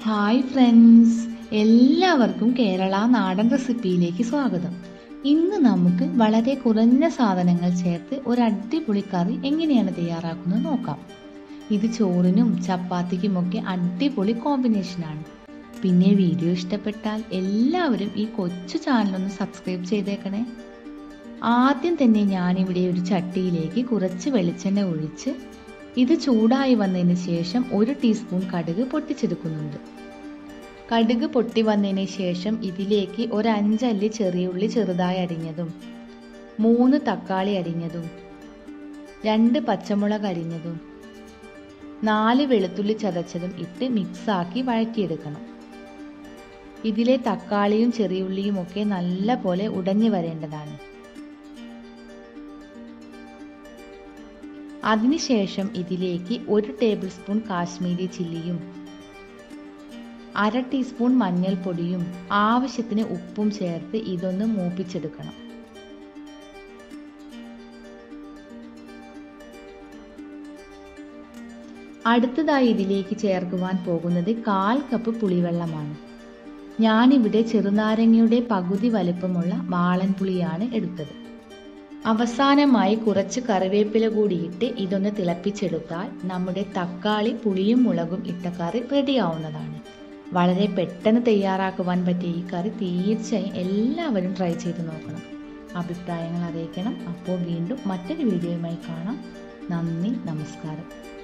hi friends എല്ലാവർക്കും കേരള നാടൻ റെസിപ്പിയിലേക്ക് സ്വാഗതം ഇന്ന് നമുക്ക് വളരെ കുറഞ്ഞ സാധനങ്ങൾ ചേർത്ത് ഒരു അടിപൊളി കറി എങ്ങനെയാണ് തയ്യാറാക്കുന്നത് നോക്കാം ഇത് ചോറിനും ചപ്പാത്തിക്കുമൊക്കെ അടിപൊളി കോമ്പിനേഷനാണ് പിന്നെ വീഡിയോ ഇഷ്ടപ്പെട്ടാൽ എല്ലാവരും ഈ കൊച്ചു ചാനലൊന്ന് സബ്സ്ക്രൈബ് ചെയ്തേക്കണേ ആദ്യം തന്നെ ഞാനിവിടെ ഒരു ചട്ടിയിലേക്ക് കുറച്ച് വെളിച്ചെണ്ണ ഒഴിച്ച് ഇത് ചൂടായി വന്നതിന് ശേഷം ഒരു ടീസ്പൂൺ കടുക് പൊട്ടിച്ചെടുക്കുന്നുണ്ട് കടുക് പൊട്ടി വന്നതിന് ശേഷം ഇതിലേക്ക് ഒരു അഞ്ചല്ലി ചെറിയുള്ളി ചെറുതായി അരിഞ്ഞതും മൂന്ന് തക്കാളി അരിഞ്ഞതും രണ്ട് പച്ചമുളക് അരിഞ്ഞതും നാല് വെളുത്തുള്ളി ചതച്ചതും ഇട്ട് മിക്സാക്കി വഴറ്റിയെടുക്കണം ഇതിലെ തക്കാളിയും ചെറിയുള്ളിയും ഒക്കെ നല്ല പോലെ ഉടഞ്ഞു വരേണ്ടതാണ് അതിനുശേഷം ഇതിലേക്ക് ഒരു ടേബിൾ സ്പൂൺ കാശ്മീരി ചില്ലിയും അര ടീസ്പൂൺ മഞ്ഞൾപ്പൊടിയും ആവശ്യത്തിന് ഉപ്പും ചേർത്ത് ഇതൊന്ന് മൂപ്പിച്ചെടുക്കണം അടുത്തതായി ഇതിലേക്ക് ചേർക്കുവാൻ പോകുന്നത് കാൽ കപ്പ് പുളിവെള്ളമാണ് ഞാനിവിടെ ചെറുനാരങ്ങയുടെ പകുതി വലുപ്പമുള്ള വാളൻ പുളിയാണ് എടുത്തത് അവസാനമായി കുറച്ച് കറിവേപ്പില കൂടിയിട്ട് ഇതൊന്ന് തിളപ്പിച്ചെടുത്താൽ നമ്മുടെ തക്കാളി പുളിയും മുളകും ഇട്ട കറി റെഡിയാവുന്നതാണ് വളരെ പെട്ടെന്ന് തയ്യാറാക്കുവാൻ പറ്റിയ ഈ കറി തീർച്ചയായും എല്ലാവരും ട്രൈ ചെയ്ത് നോക്കണം അഭിപ്രായങ്ങൾ അറിയിക്കണം അപ്പോൾ വീണ്ടും മറ്റൊരു വീഡിയോയുമായി കാണാം നന്ദി നമസ്കാരം